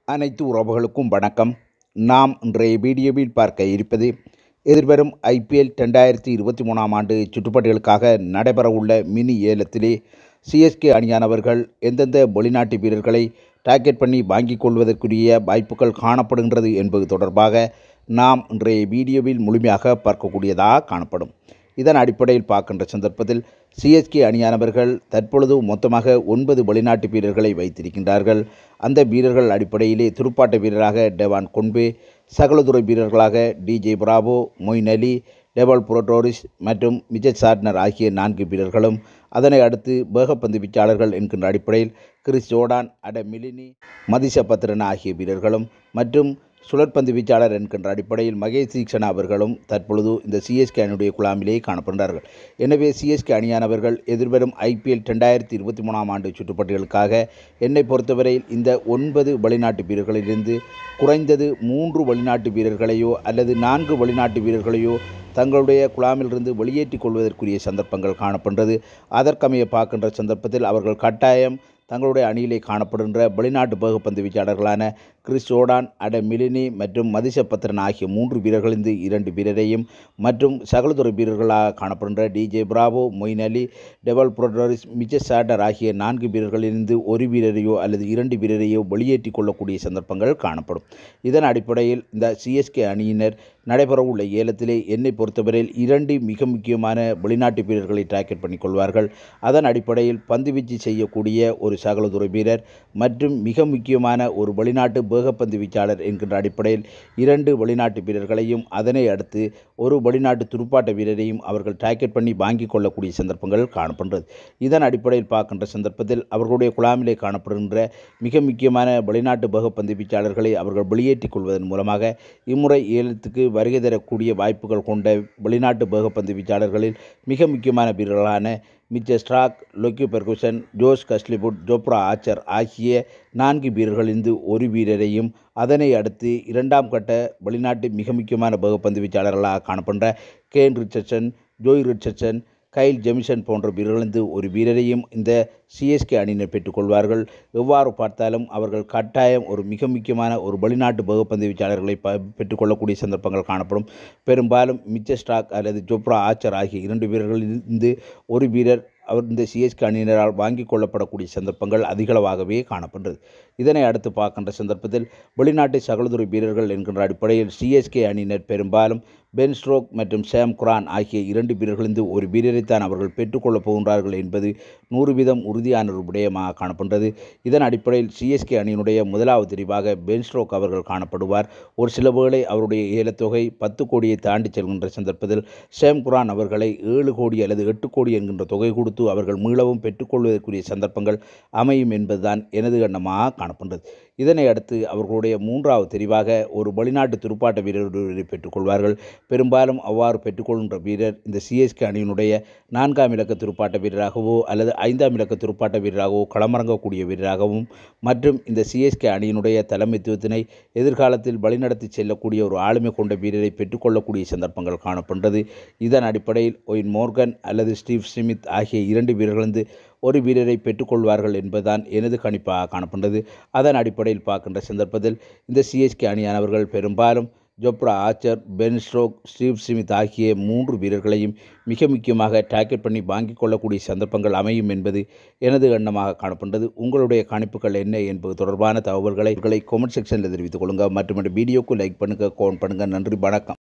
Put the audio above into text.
அனைத்து உறவுகளுக்கும் வணக்கம் நாம் இன்றைய வீடியோவில் பார்க்க இருப்பது எதிர்வரும் ஐபிஎல் ரெண்டாயிரத்தி இருபத்தி மூணாம் ஆண்டு சுற்றுப்பட்டிகளுக்காக நடைபெறவுள்ள மினி ஏலத்திலே சிஎஸ்கே அணியானவர்கள் எந்தெந்த வெளிநாட்டு வீரர்களை டார்கெட் பண்ணி வாங்கிக் கொள்வதற்குரிய வாய்ப்புகள் காணப்படுகின்றது என்பது தொடர்பாக நாம் இன்றைய வீடியோவில் முழுமையாக பார்க்கக்கூடியதாக காணப்படும் இதன் அடிப்படையில் பார்க்கின்ற சந்தர்ப்பத்தில் சிஎஸ்கே அணியானவர்கள் தற்பொழுது மொத்தமாக ஒன்பது வெளிநாட்டு வீரர்களை வைத்திருக்கின்றார்கள் அந்த வீரர்கள் அடிப்படையிலே துடுப்பாட்ட வீரராக டெவான் கொன்பே சகலதுறை வீரர்களாக DJ Bravo Moeen Ali Dwaine Pretorius மற்றும் மிஜத் சாட்னர் ஆகிய நான்கு வீரர்களும் அதனை அடுத்து வேகப்பந்து வீச்சாளர்கள் என்கின்ற அடிப்படையில் கிறிஸ் ஜோர்டான் அட மிலினி மதிஷ பத்ரன் ஆகிய வீரர்களும் மற்றும் சுழற்பந்து வீச்சாளர் என்கின்ற அடிப்படையில் மகேஷ் தீக்ஷனா அவர்களும் தற்பொழுது இந்த சிஎஸ்கே அணியுடைய குழாமிலே காணப்படுகிறார்கள் எனவே சிஎஸ்கே அணியானவர்கள் எதிர்வரும் ஐபிஎல் ரெண்டாயிரத்தி இருபத்தி மூணாம் ஆண்டு சுற்றுப்பட்டிகளுக்காக என்னை பொறுத்தவரையில் இந்த ஒன்பது வெளிநாட்டு வீரர்களிலிருந்து குறைந்தது மூன்று வெளிநாட்டு வீரர்களையோ அல்லது நான்கு வெளிநாட்டு வீரர்களையோ தங்களுடைய குழாமிலிருந்து வெளியேற்றிக் கொள்வதற்குரிய சந்தர்ப்பங்கள் காணப்படுகிறது அதற்கமைய பார்க்கின்ற சந்தர்ப்பத்தில் அவர்கள் கட்டாயம் தங்களுடைய அணியிலே காணப்படுகின்ற வெளிநாட்டு வேகப்பந்து வீச்சாளர்களான கிறிஸ் ஜோர்டான் அட மிலினி மற்றும் மதிஷ பத்ரன் ஆகிய மூன்று வீரர்களிலிருந்து இரண்டு வீரரையும் மற்றும் சகலதுறை வீரர்களாக காணப்படுகின்ற DJ Bravo Moeen Ali Dwaine Pretorius Mitchell Santner ஆகிய நான்கு வீரர்களிலிருந்து ஒரு வீரரையோ அல்லது இரண்டு வீரரையோ வெளியேற்றிக் கொள்ளக்கூடிய சந்தர்ப்பங்கள் காணப்படும் இதன் அடிப்படையில் இந்த சிஎஸ்கே அணியினர் நடைபெறவுள்ள ஏலத்திலே என்னை பொறுத்தவரையில் இரண்டு மிக முக்கியமான வெளிநாட்டு வீரர்களை டார்கெட் பண்ணிக் கொள்வார்கள் அதன் அடிப்படையில் பந்துவீச்சு செய்யக்கூடிய ஒரு சகலதுறை வீரர் மற்றும் மிக முக்கியமான ஒரு வெளிநாட்டு வேகப்பந்து வீச்சாளர் என்கின்ற அடிப்படையில் இரண்டு வெளிநாட்டு வீரர்களையும் அதனை அடுத்து ஒரு வெளிநாட்டு துடுப்பாட்ட வீரரையும் அவர்கள் டார்கெட் பண்ணி வாங்கிக் கொள்ளக்கூடிய சந்தர்ப்பங்கள் காணப்படுகிறது இதன் அடிப்படையில் பார்க்கின்ற சந்தர்ப்பத்தில் அவர்களுடைய குழாமிலே காணப்படுகின்ற மிக முக்கியமான வெளிநாட்டு வேகப்பந்து வீச்சாளர்களை அவர்கள் வெளியேற்றிக் கொள்வதன் மூலமாக இம்முறை ஏலத்துக்கு வருகை தரக்கூடிய வாய்ப்புகள் கொண்ட வெளிநாட்டு வேகப்பந்து வீச்சாளர்களில் மிக முக்கியமான வீரர்களான Mitchell Starc Lockie Ferguson Josh Hazlewood Jofra Archer ஆகிய நான்கு வீரர்களிலிருந்து ஒரு வீரரையும் அதனை அடுத்து இரண்டாம் கட்ட வெளிநாட்டு மிக முக்கியமான வேகப்பந்து வீச்சாளர்களாக காணப்படுற Kane Richardson Jhye Richardson Kyle Jamieson போன்ற வீரர்களிருந்து ஒரு வீரரையும் இந்த சிஎஸ்கே அணியினர் பெற்றுக்கொள்வார்கள் எவ்வாறு பார்த்தாலும் அவர்கள் கட்டாயம் ஒரு மிக முக்கியமான ஒரு வெளிநாட்டு வேகப்பந்து வீச்சாளர்களை ப பெற்றுக்கொள்ளக்கூடிய சந்தர்ப்பங்கள் காணப்படும் பெரும்பாலும் மிச்ச ஸ்டாக் அல்லது ஜோப்ரா ஆச்சர் ஆகிய இரண்டு வீரர்களிலிருந்து ஒரு வீரர் அவர் இந்த சிஎஸ்கே அணியினரால் வாங்கி கொள்ளப்படக்கூடிய சந்தர்ப்பங்கள் அதிகளவாகவே காணப்படுகிறது இதனை அடுத்து பார்க்கின்ற சந்தர்ப்பத்தில் வெளிநாட்டு சகலதுறை வீரர்கள் என்கின்ற அடிப்படையில் சிஎஸ்கே அணியினர் பெரும்பாலும் பென் ஸ்ட்ரோக் மற்றும் சேம் குரான் ஆகிய இரண்டு வீரர்களிருந்து ஒரு வீரரைத்தான் அவர்கள் பெற்றுக்கொள்ளப் போகின்றார்கள் என்பது நூறு வீதம் உறுதியான ஒரு விடயமாக காணப்படுகிறது இதன் அடிப்படையில் சிஎஸ்கே அணியினுடைய முதலாவது தெரிவாக பென் ஸ்ட்ரோக் அவர்கள் காணப்படுவார் ஒரு சில வேளை அவருடைய ஏலத்தொகை பத்து கோடியை தாண்டி செல்கின்ற சந்தர்ப்பத்தில் சேம் குரான் அவர்களை ஏழு கோடி அல்லது எட்டு கோடி என்கின்ற தொகை கொடுத்து அவர்கள் மீளவும் பெற்றுக்கொள்வதற்குரிய சந்தர்ப்பங்கள் அமையும் என்பதுதான் எனது எண்ணமாக காணப்படுகிறது இதனை அடுத்து அவர்களுடைய மூன்றாவது தெரிவாக ஒரு வெளிநாட்டு துடுப்பாட்ட வீரரை பெற்றுக்கொள்வார்கள் பெரும்பாலும் அவ்வாறு பெற்றுக்கொள்கின்ற வீரர் இந்த சிஎஸ்கே அணியினுடைய நான்காம் இலக்க துடுப்பாட்ட வீரராகவோ அல்லது ஐந்தாம் இலக்க துடுப்பாட்ட வீரராகவோ களமிறங்கக்கூடிய வீரராகவும் மற்றும் இந்த சிஎஸ்கே அணியினுடைய தலைமைத்துவத்தினை எதிர்காலத்தில் வழிநடத்தி செல்லக்கூடிய ஒரு ஆளுமை கொண்ட வீரரை பெற்றுக்கொள்ளக்கூடிய சந்தர்ப்பங்கள் காணப்படுகிறது இதன் அடிப்படையில் ஒயின் மோர்கன் அல்லது ஸ்டீவ் ஸ்மித் ஆகிய இரண்டு வீரர்களிருந்து ஒரு வீரரை பெற்றுக்கொள்வார்கள் என்பதுதான் எனது கணிப்பாக காணப்படுகிறது அதன் அடிப்படையில் பார்க்கின்ற சந்தர்ப்பத்தில் இந்த சிஎஸ்கே அணியானவர்கள் பெரும்பாலும் Jofra Archer Ben Stokes Steve Smith ஆகிய மூன்று வீரர்களையும் மிக முக்கியமாக டார்கெட் பண்ணி வாங்கிக் கொள்ளக்கூடிய சந்தர்ப்பங்கள் அமையும் என்பது எனது எண்ணமாக காணப்படுகிறது உங்களுடைய கணிப்புகள் என்ன என்பது தொடர்பான தகவல்களை கமெண்ட் செக்ஷனில் தெரிவித்துக் கொள்ளுங்கள் மற்றும் வீடியோக்கு லைக் பண்ணுங்கள் கமெண்ட் பண்ணுங்கள் நன்றி வணக்கம்